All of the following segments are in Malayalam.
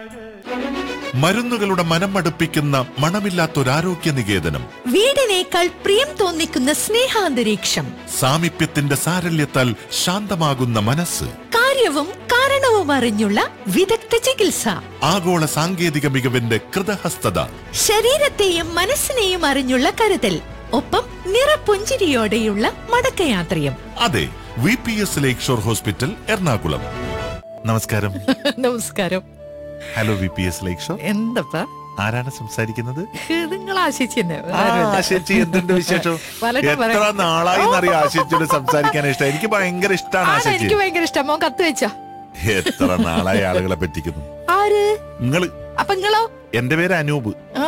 മരുന്നുകളുടെ മനം മടുപ്പിക്കുന്ന മണമില്ലാത്തൊരാരോഗ്യ നികേതനം വീടിനേക്കാൾ പ്രിയം തോന്നിക്കുന്ന സ്നേഹാന്തരീക്ഷം സാമീപ്യത്തിന്റെ സാരല്യത്താൽ ശാന്തമാകുന്ന മനസ്സ് കാര്യവും കാരണവും അറിഞ്ഞുള്ള വിദഗ്ധ ചികിത്സ ആഗോള സാങ്കേതിക മികവിന്റെ കൃതഹസ്തത ശരീരത്തെയും മനസ്സിനെയും അറിഞ്ഞുള്ള കരുതൽ ഒപ്പം നിറപുഞ്ചിരിയോടെയുള്ള മടക്കയാത്രയും അതെ V P S Lake Shore hospital Ernakulam നമസ്കാരം നമസ്കാരം hello V P S Lake Shore എന്തപ്പാ ആരാണ് സംസാരിക്കുന്നത് നിങ്ങൾ ആശിച്ചു ആ, ആശിച്ചി എന്തുണ്ട് വിശേഷം വല്ലതും എത്ര പറയാം. നാളായി എന്നറിയാം ആശിച്ചിയോട് സംസാരിക്കാൻ ഇഷ്ടം എനിക്ക് ഭയങ്കര ഇഷ്ടമാണ് ആശിച്ചി എനിക്ക് ഭയങ്കര ഇഷ്ടം മോൻ കത്ത് വെച്ചോ എത്ര നാളായി ആളുകളെ പറ്റിക്കുന്നു ആര് നിങ്ങള് അപ്പൊ നിങ്ങളോ എന്റെ പേര് അനൂപ് ആ.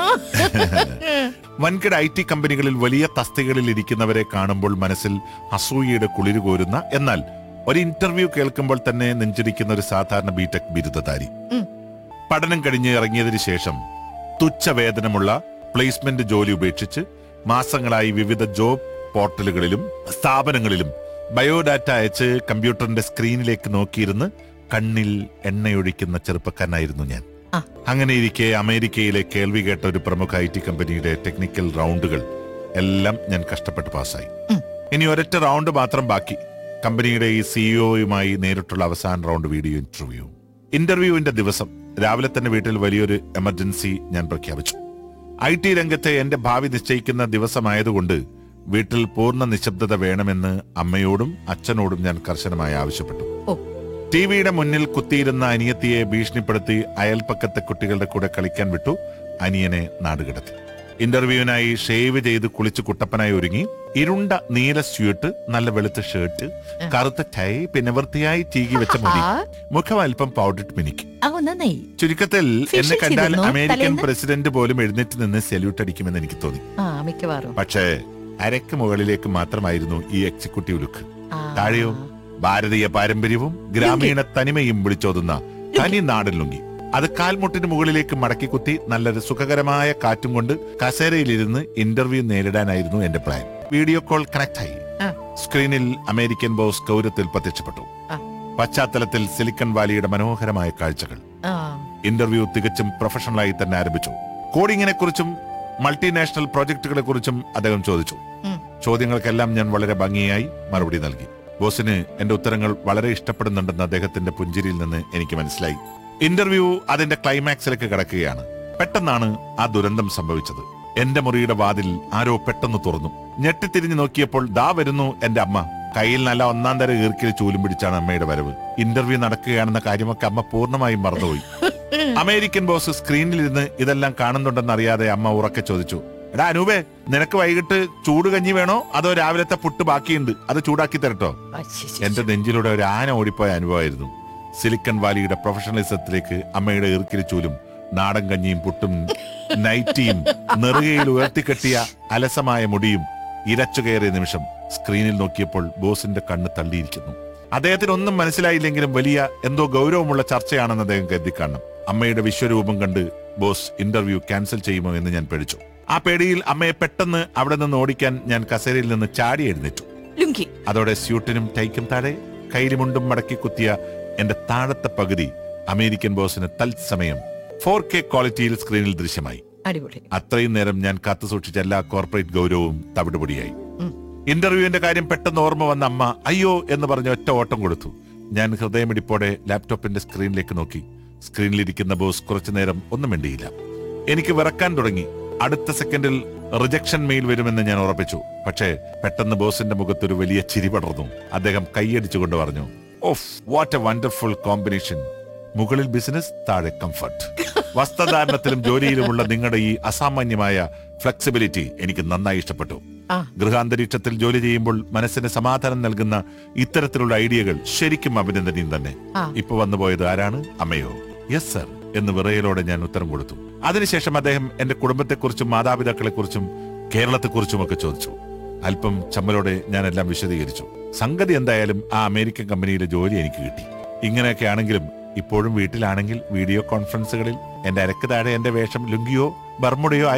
വൻകിട ഐ ടി കമ്പനികളിൽ വലിയ തസ്തികളിൽ ഇരിക്കുന്നവരെ കാണുമ്പോൾ മനസ്സിൽ അസൂയയുടെ കുളിര് കോരുന്ന എന്നാൽ ഒരു ഇന്റർവ്യൂ കേൾക്കുമ്പോൾ തന്നെ നെഞ്ചിടിക്കുന്ന ഒരു സാധാരണ ബിടെക് ബിരുദധാരി ഉം. പഠനം കഴിഞ്ഞ് ഇറങ്ങിയതിനു ശേഷം തുച്ഛവേതനമുള്ള പ്ലേസ്മെന്റ് ജോലി ഉപേക്ഷിച്ച് മാസങ്ങളായി വിവിധ ജോബ് പോർട്ടലുകളിലും സ്ഥാപനങ്ങളിലും ബയോഡാറ്റ അയച്ച് കമ്പ്യൂട്ടറിന്റെ സ്ക്രീനിലേക്ക് നോക്കിയിരുന്ന് കണ്ണിൽ എണ്ണയൊഴിക്കുന്ന ചെറുപ്പക്കാരനായിരുന്നു ഞാൻ ആ. അങ്ങനെ ഇരിക്കെ അമേരിക്കയിലെ കേൾവി കേട്ട ഒരു പ്രമുഖ ഐ ടി കമ്പനിയുടെ ടെക്നിക്കൽ റൗണ്ടുകൾ എല്ലാം ഞാൻ കഷ്ടപ്പെട്ട് പാസ്സായി ഉം. ഇനി ഒരൊറ്റ റൗണ്ട് മാത്രം ബാക്കി കമ്പനിയുടെ ഈ സിഇഒയുമായി നേരിട്ടുള്ള അവസാന റൗണ്ട് വീഡിയോ ഇന്റർവ്യൂ ഇന്റർവ്യൂവിന്റെ ദിവസം രാവിലെ തന്നെ വീട്ടിൽ വലിയൊരു എമർജൻസി ഞാൻ പ്രഖ്യാപിച്ചു ഐ ടി രംഗത്തെ എന്റെ ഭാവി നിശ്ചയിക്കുന്ന ദിവസമായതുകൊണ്ട് വീട്ടിൽ പൂർണ്ണ നിശബ്ദത വേണമെന്ന് അമ്മയോടും അച്ഛനോടും ഞാൻ കർശനമായി ആവശ്യപ്പെട്ടു ഓ. ടിവിയുടെ മുന്നിൽ കുത്തിയിരുന്ന അനിയത്തിയെ ഭീഷണിപ്പെടുത്തി അയൽപ്പക്കത്തെ കുട്ടികളുടെ കൂടെ കളിക്കാൻ വിട്ടു അനിയനെ നാടുകിടത്തി ഇന്റർവ്യൂവിനായി ഷേവ് ചെയ്ത് കുളിച്ച് കുട്ടപ്പനായി ഒരുങ്ങി ഇരുണ്ട നീല സ്യൂട്ട് നല്ല വെളുത്ത ഷർട്ട് കറുത്ത ടൈ പിന്നെ വൃത്തിയായി ചീകി വെച്ച മുടി ആ, മുഖം അല്പം പൗഡർ മിനിക്ക് ആ, നന്നായി ചുരുക്കത്തിൽ Facial എന്നെ കണ്ടാൽ ചെയ്തിരുന്നോ അമേരിക്കൻ തലേന്ന്? പ്രസിഡന്റ് പോലും എഴുന്നേറ്റ് നിന്ന് സല്യൂട്ട് അടിക്കുമെന്ന് എനിക്ക് തോന്നി ആ മിക്കവാറും പക്ഷേ അരക്ക് മുകളിലേക്ക് മാത്രമായിരുന്നു ഈ എക്സിക്യൂട്ടീവ് ലുക്ക് ആ. താഴെയോ ഭാരതീയ പാരമ്പര്യവും ഗ്രാമീണ തനിമയും വിളിച്ചോതുന്ന തനി നാടൻ ലുങ്കി അത് കാൽമുട്ടിന് മുകളിലേക്ക് മടക്കി കുത്തി നല്ലൊരു സുഖകരമായ കാറ്റും കൊണ്ട് കസേരയിലിരുന്ന് ഇന്റർവ്യൂ നേരിടാനായിരുന്നു എന്റെ പ്ലാൻ വീഡിയോ കോൾ കണക്ട് ആയി ആ. സ്ക്രീനിൽ അമേരിക്കൻ ബോസ് കൗരത്തിൽ പ്രത്യക്ഷപ്പെട്ടു ആ. പശ്ചാത്തലത്തിൽ സിലിക്കൺ വാലിയുടെ മനോഹരമായ കാഴ്ചകൾ ആ, ഇന്റർവ്യൂ തികച്ചും പ്രൊഫഷണലായി തന്നെ ആരംഭിച്ചു കോഡിങ്ങിനെ കുറിച്ചും മൾട്ടിനാഷണൽ പ്രോജക്ടുകളെ കുറിച്ചും അദ്ദേഹം ചോദിച്ചു ഉം. ചോദ്യങ്ങൾക്കെല്ലാം ഞാൻ വളരെ ഭംഗിയായി മറുപടി നൽകി ബോസിന് എന്റെ ഉത്തരങ്ങൾ വളരെ ഇഷ്ടപ്പെടുന്നുണ്ടെന്ന് അദ്ദേഹത്തിന്റെ പുഞ്ചിരിയിൽ നിന്ന് എനിക്ക് മനസ്സിലായി ഇന്റർവ്യൂ അതിന്റെ ക്ലൈമാക്സിലേക്ക് കിടക്കുകയാണ് പെട്ടെന്നാണ് ആ ദുരന്തം സംഭവിച്ചത് എന്റെ മുറിയുടെ വാതിൽ ആരോ പെട്ടെന്ന് തുറന്നു ഞെട്ടിത്തിരിഞ്ഞു നോക്കിയപ്പോൾ ദാ വരുന്നു എന്റെ അമ്മ കയ്യിൽ നല്ല ഒന്നാം തരം ഈർക്കിൽ ചൂലും പിടിച്ചാണ് അമ്മയുടെ വരവ് ഇന്റർവ്യൂ നടക്കുകയാണെന്ന കാര്യമൊക്കെ അമ്മ പൂർണ്ണമായും മറന്നുപോയി അമേരിക്കൻ ബോസ് സ്ക്രീനിലിരുന്ന് ഇതെല്ലാം കാണുന്നുണ്ടെന്ന് അറിയാതെ അമ്മ ഉറക്കെ ചോദിച്ചു എടാ അനൂപേ നിനക്ക് വൈകിട്ട് ചൂട് കഞ്ഞി വേണോ അതോ രാവിലത്തെ പുട്ട് ബാക്കിയുണ്ട് അത് ചൂടാക്കി തരട്ടോ ആ, ശ്ശി, ശ്ശി, എന്റെ നെഞ്ചിലൂടെ ഒരു ആന ഓടിപ്പോയ അനുഭവമായിരുന്നു സിലിക്കൺ വാലിയുടെ പ്രൊഫഷണലിസത്തിലേക്ക് അമ്മയുടെ ഈർക്കിൽ ചൂലും നാടൻ കഞ്ഞിയും പുട്ടും നൈറ്റിയും നെറുകയിൽ ഉയർത്തിക്കെട്ടിയ അലസമായ മുടിയും ഇരച്ചു കയറിയ നിമിഷം സ്ക്രീനിൽ നോക്കിയപ്പോൾ ബോസിന്റെ കണ്ണ് തള്ളിയിരിക്കുന്നു അദ്ദേഹത്തിന് ഒന്നും മനസ്സിലായില്ലെങ്കിലും വലിയ എന്തോ ഗൗരവമുള്ള ചർച്ചയാണെന്ന് അദ്ദേഹം കരുതി കാണണം അമ്മയുടെ വിശ്വരൂപം കണ്ട് ബോസ് ഇന്റർവ്യൂ ക്യാൻസൽ ചെയ്യുമോ എന്ന് ഞാൻ പേടിച്ചു ആ പേടിയിൽ അമ്മയെ പെട്ടെന്ന് അവിടെ നിന്ന് ഓടിക്കാൻ ഞാൻ കസേരയിൽ നിന്ന് ചാടി എഴുന്നേറ്റു ലുങ്കി അതോടെ സ്യൂട്ടിനും ടൈക്കും താഴെ കൈലിമുണ്ടും മടക്കി കുത്തിയ എന്റെ താഴത്തെ പകുതി അമേരിക്കൻ ബോസിന് തത്സമയം ഫോർ കെ ക്വാളിറ്റിയിൽ സ്ക്രീനിൽ ദൃശ്യമായി അടിപൊളി അത്രയും നേരം ഞാൻ കാത്തു സൂക്ഷിച്ച എല്ലാ കോർപ്പറേറ്റ് ഗൗരവവും തവിടുപൊടിയായി ഉം. ഇന്റർവ്യൂവിന്റെ കാര്യം പെട്ടെന്ന് ഓർമ്മ വന്ന അമ്മ അയ്യോ എന്ന് പറഞ്ഞ് ഒറ്റ ഓട്ടം കൊടുത്തു ഞാൻ ഹൃദയമിടിപ്പോടെ ലാപ്ടോപ്പിന്റെ സ്ക്രീനിലേക്ക് നോക്കി സ്ക്രീനിലിരിക്കുന്ന ബോസ് കുറച്ചു നേരം ഒന്നും മിണ്ടിയില്ല എനിക്ക് വിറക്കാൻ തുടങ്ങി അടുത്ത സെക്കൻഡിൽ റിജക്ഷൻ മെയിൽ വരുമെന്ന് ഞാൻ ഉറപ്പിച്ചു പക്ഷേ പെട്ടെന്ന് ബോസിന്റെ മുഖത്തൊരു വലിയ ചിരി പടർന്നു അദ്ദേഹം കൈയടിച്ചുകൊണ്ട് പറഞ്ഞു oh what a wonderful combination മുകളിൽ ബിസിനസ് താഴെ കംഫർട്ട് വസ്ത്രധാരണത്തിലും ജോലിയിലുമുള്ള നിങ്ങളുടെ ഈ അസാമാന്യമായ ഫ്ലെക്സിബിലിറ്റി എനിക്ക് നന്നായി ഇഷ്ടപ്പെട്ടു ആ ഗൃഹാന്തരീക്ഷത്തിൽ ജോലി ചെയ്യുമ്പോൾ മനസ്സിന് സമാധാനം നൽകുന്ന ഇത്തരത്തിലുള്ള ഐഡിയകൾ ശരിക്കും അഭിനന്ദനീയം തന്നെ ആ. ഇപ്പൊ വന്നുപോയത് ആരാണ് അമ്മയോ യെസ് സർ എന്ന് വിറയലോടെ ഞാൻ ഉത്തരം കൊടുത്തു അതിനുശേഷം അദ്ദേഹം എന്റെ കുടുംബത്തെക്കുറിച്ചും മാതാപിതാക്കളെക്കുറിച്ചും കേരളത്തെക്കുറിച്ചും ഒക്കെ ചോദിച്ചു അല്പം ചമ്മലോടെ ഞാൻ എല്ലാം വിശദീകരിച്ചു സംഗതി എന്തായാലും ആ അമേരിക്കൻ കമ്പനിയിലെ ജോലി എനിക്ക് കിട്ടി ഇങ്ങനെയൊക്കെ ആണെങ്കിലും ഇപ്പോഴും വീട്ടിലാണെങ്കിൽ വീഡിയോ കോൺഫറൻസുകളിൽ എന്റെ അരക്ക് താഴെ എന്റെ വേഷം ലുങ്കിയോ ബർമുടയോ